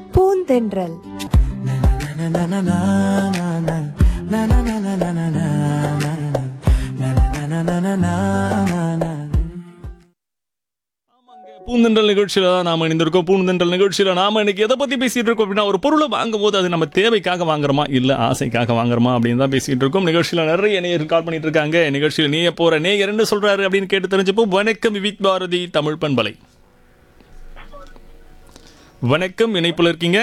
பூந்தென்றல் பூந்தென்றல் நிகழ்ச்சியில தான் நாம இணைந்திருக்கோம் பூந்தென்றல் நிகழ்ச்சியில நாம இன்னைக்கு எதை பத்தி பேசிட்டு இருக்கோம் அப்படின்னா ஒரு பொருளை வாங்கும் போது அது நம்ம தேவைக்காக வாங்குறோமா இல்ல ஆசைக்காக வாங்குறோமா அப்படின்னு தான் பேசிட்டு இருக்கோம் நிகழ்ச்சியில நிறைய நேயர் கால் பண்ணிட்டு இருக்காங்க நிகழ்ச்சியில நீ போற நேயர் என்ன சொல்றாரு அப்படின்னு கேட்டு தெரிஞ்சப்போ வணக்கம் விவிக் பாரதி தமிழ் பண்பலை வணக்கம் இணைப்புல இருக்கீங்க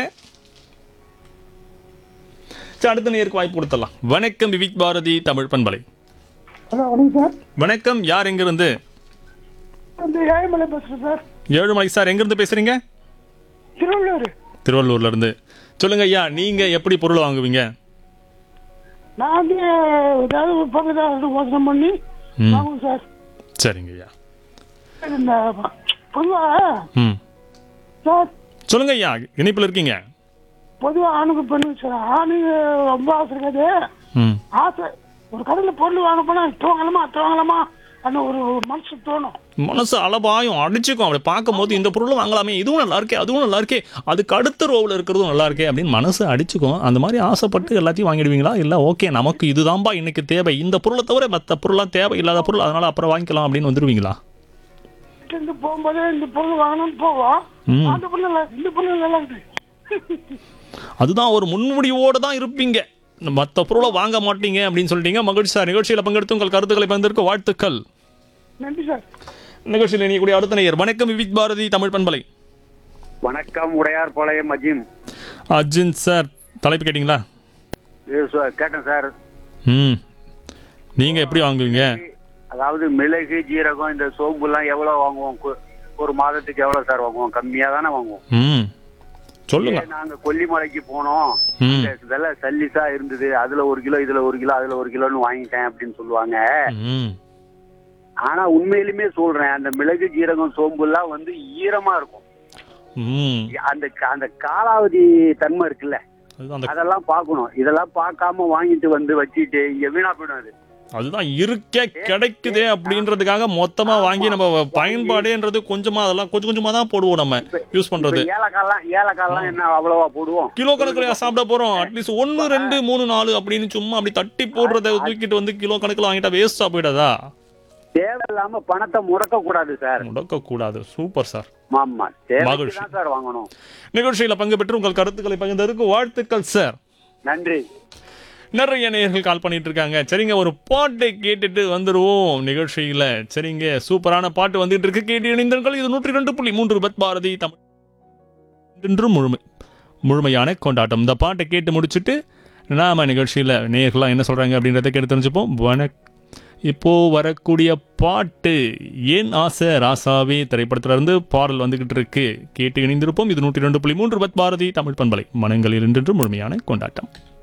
சரி, அடுத்த நேருக்கு வாய்ப்பு கொடுத்துடலாம் வணக்கம் விவிக் பாரதி தமிழ் பண்பலை ஹலோ வணக்கம் சார் வணக்கம் யார் எங்க இருந்து இந்த ஏழுமலை பேசுகிறேன் சார் ஏழுமலை சார் எங்க இருந்து பேசுறீங்க திருவள்ளூர் திருவள்ளூர்ல இருந்து சொல்லுங்க ஐயா நீங்க எப்படி பொருள் வாங்குவீங்க நான் வந்து ஏதாவது ஒரு பொருள் ஏதாவது யோசனை பண்ணி ம். வாங்குவேன் சார் சரிங்க ஐயா இந்த பொதுவாக ம் சார் சொல்லுங்க ஐயா இணைப்புல இருக்கீங்க பொதுவாக ஆணுக்கு பெண்ணுக்கு சார் ஆணுக்கு ரொம்ப ஆசை இருக்காது ம் ஆசை ஒரு கடையில் பொருள் வாங்க போனால் துவங்கலாமா துவங்கலாமா அந்த ஒரு மனசு தோணும் மனசு அளவாயும் அடிச்சுக்கும் அப்படி பார்க்கும்போது இந்த பொருள் வாங்கலாமே இதுவும் நல்லா இருக்கே அதுவும் நல்லா இருக்கே அதுக்கு அடுத்த ரோவில் இருக்கிறதும் நல்லா இருக்கே அப்படின்னு மனசு அடிச்சுக்கும் அந்த மாதிரி ஆசைப்பட்டு எல்லாத்தையும் வாங்கிடுவீங்களா இல்லை ஓகே நமக்கு இதுதான்பா இன்னைக்கு தேவை இந்த பொருளை தவிர மற்ற பொருளாக தேவை இல்லாத பொருள் அதனால அப்புறம் வாங்கிக்கலாம் அப்படின்னு வந்துடுவீங்களா இருந்து போகும்போது இந்த பொருள் வாங்கணும்னு போவோம் ம். அந்த பொருள் நல்லா இந்த பொருள் நல்லா இருக்குது அதுதான் ஒரு முன்முடிவோடு தான் இருப்பீங்க மற்ற பொருளை வாங்க மாட்டீங்க அப்படின்னு சொல்லிட்டீங்க மகிழ்ச்சி சார் நிகழ்ச்சியில் பங்கெடுத்து உங்கள் கருத்துக்களை பகிர்ந்திருக்க வாழ்த்துக்கள் நன்றி சார் நிகழ்ச்சியில் இணையக்கூடிய அடுத்த நேயர் வணக்கம் விவிக் பாரதி தமிழ் பண்பலை வணக்கம் உடையார் பாளையம் அஜிம் அர்ஜுன் சார் தலைப்பு கேட்டிங்களா இது சொ- கேட்டேன் சார் ம் நீங்கள் எப்படி வாங்குவீங்க அதாவது மிளகு ஜீரகம் இந்த சோம்புலாம் எவ்வளவு வாங்குவோம் கு- ஒரு மாதத்துக்கு எவ்வளவு சார் வாங்குவோம் கம்மியா தானே வாங்குவோம் ம் சொல்லுங்க இதே நாங்க கொல்லிமலைக்கு போனோம் ம் இந்த விலை சல்லிசா இருந்தது அதுல ஒரு கிலோ இதுல ஒரு கிலோ அதுல ஒரு கிலோன்னு வாங்கிட்டேன் அப்படின்னு சொல்லுவாங்க ம் ஆனா உண்மையிலுமே சொல்றேன் அந்த மிளகு ஜீரகம் சோம்புலாம் வந்து ஈரமா இருக்கும் ம் அந்த அந்த காலாவதி தன்மை இருக்குல்ல அதுதான் அந்த அதெல்லாம் பார்க்கணும் இதெல்லாம் பார்க்காம வாங்கிட்டு வந்து வச்சுட்டு இங்க வீணா போயிடும் அது அதுதான் இருக்கே கிடைக்குதே அப்படின்றதுக்காக மொத்தமா வாங்கி நம்ம பயன்பாடேன்றது கொஞ்சமா அதெல்லாம் கொஞ்சம் கொஞ்சமா தான் போடுவோம் நம்ம யூஸ் இப்ப பண்றது ஏலக்காய்லாம் ஏலக்காய்லாம் என்ன அவ்வளவா போடுவோம் கிலோ கணக்குல சாப்பிட போறோம் அட்லீஸ்ட் ஒன்னு ரெண்டு மூணு நாலு அப்படின்னு சும்மா அப்படி தட்டி போடுறத தூக்கிட்டு வந்து கிலோ கணக்குல வாங்கிட்டா வேஸ்டா போயிடாதா தேவையில்லாம பணத்தை முடக்க கூடாது சார் முடக்க கூடாது சூப்பர் சார் ஆமா தேவைக்கு மகிழ்ச்சி. தான் சார் வாங்கணும் நிகழ்ச்சியில பங்கு பெற்று உங்கள் கருத்துக்களை பகிர்ந்ததற்கு வாழ்த்துக்கள் சார் நன்றி நிறைய நேயர்கள் கால் பண்ணிட்டு இருக்காங்க சரிங்க ஒரு பாட்டை கேட்டுட்டு வந்துருவோம் நிகழ்ச்சியில சரிங்க சூப்பரான பாட்டு வந்துட்டு இருக்கு கேட்டு இணைந்தர்கள் இது நூற்றி ரெண்டு புள்ளி மூன்று பத் பாரதி தமிழ் இன்று முழுமை முழுமையான கொண்டாட்டம் இந்த பாட்டை கேட்டு முடிச்சுட்டு நாம நிகழ்ச்சியில நேயர்கள்லாம் என்ன சொல்றாங்க அப்படின்றத கேட்டு தெரிஞ்சுப்போம் வணக் இப்போ வரக்கூடிய பாட்டு ஏன் ஆசை ராசாவே திரைப்படத்துல இருந்து பாடல் வந்துகிட்டு இருக்கு கேட்டு இணைந்திருப்போம் இது நூற்றி ரெண்டு புள்ளி மூன்று பத் பாரதி தமிழ் பண்பலை மனங்களில் இன்று முழுமையான கொண்டாட்டம்